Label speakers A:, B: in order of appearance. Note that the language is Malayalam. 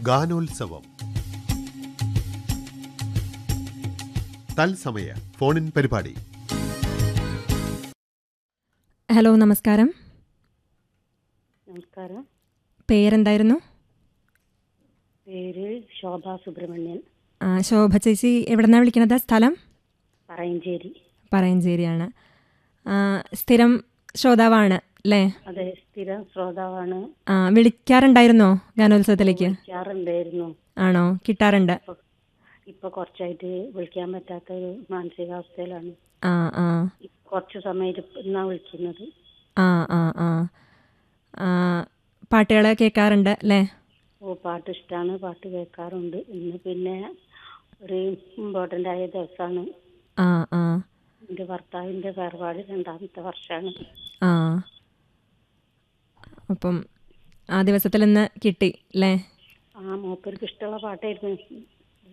A: ഗാനോത്സവം തത്സമയ ഫോണിൻ പരിപാടി
B: ഹലോ നമസ്കാരം
C: നമസ്കാരം
B: പേരെന്തായിരുന്നു
C: പേര് ശോഭ സുബ്രഹ്മണ്യൻ
B: ആ, ശോഭ ചേച്ചി എവിടെന്നാ വിളിക്കുന്നത് സ്ഥലം
C: പറയഞ്ചേരി
B: പറയഞ്ചേരിയാണ് ആ, സ്ഥിരം ശ്രോതാവാണ് അല്ലേ
C: അതെ സ്ഥിര ശ്രോതാവാണ്
B: ആ, വിളിക്കാറുണ്ടായിരുന്നോ ഗാനോത്സവത്തിലേക്ക്
C: വിളിക്കാറുണ്ടായിരുന്നു
B: ആണോ കിട്ടാറുണ്ട്
C: ഇപ്പൊ ഇപ്പൊ കുറച്ചായിട്ട് വിളിക്കാൻ പറ്റാത്ത ഒരു മാനസികാവസ്ഥയിലാണ്
B: ആ ആ
C: ഇ- കുറച്ച് സമയം എന്നാ വിളിക്കുന്നത്
B: ആ ആ ആ ആ, പാട്ടുകൾ കേൾക്കാറുണ്ട് അല്ലേ
C: ഓ പാട്ട് ഇഷ്ടമാണ് പാട്ട് കേൾക്കാറുണ്ട് ഇന്ന് പിന്നെ ഒരു ഇമ്പോർട്ടൻ്റ് ആയ ദിവസമാണ്
B: ആ ആ
C: എൻ്റെ ഭർത്താവിൻ്റെ വേർപാട് രണ്ടാമത്തെ വർഷമാണ്
B: ആ അപ്പം ആ ദിവസത്തിൽ ഇന്ന് കിട്ടി അല്ലേ
C: ആ മൂപ്പർക്ക് ഇഷ്ടമുള്ള പാട്ടായിരുന്നു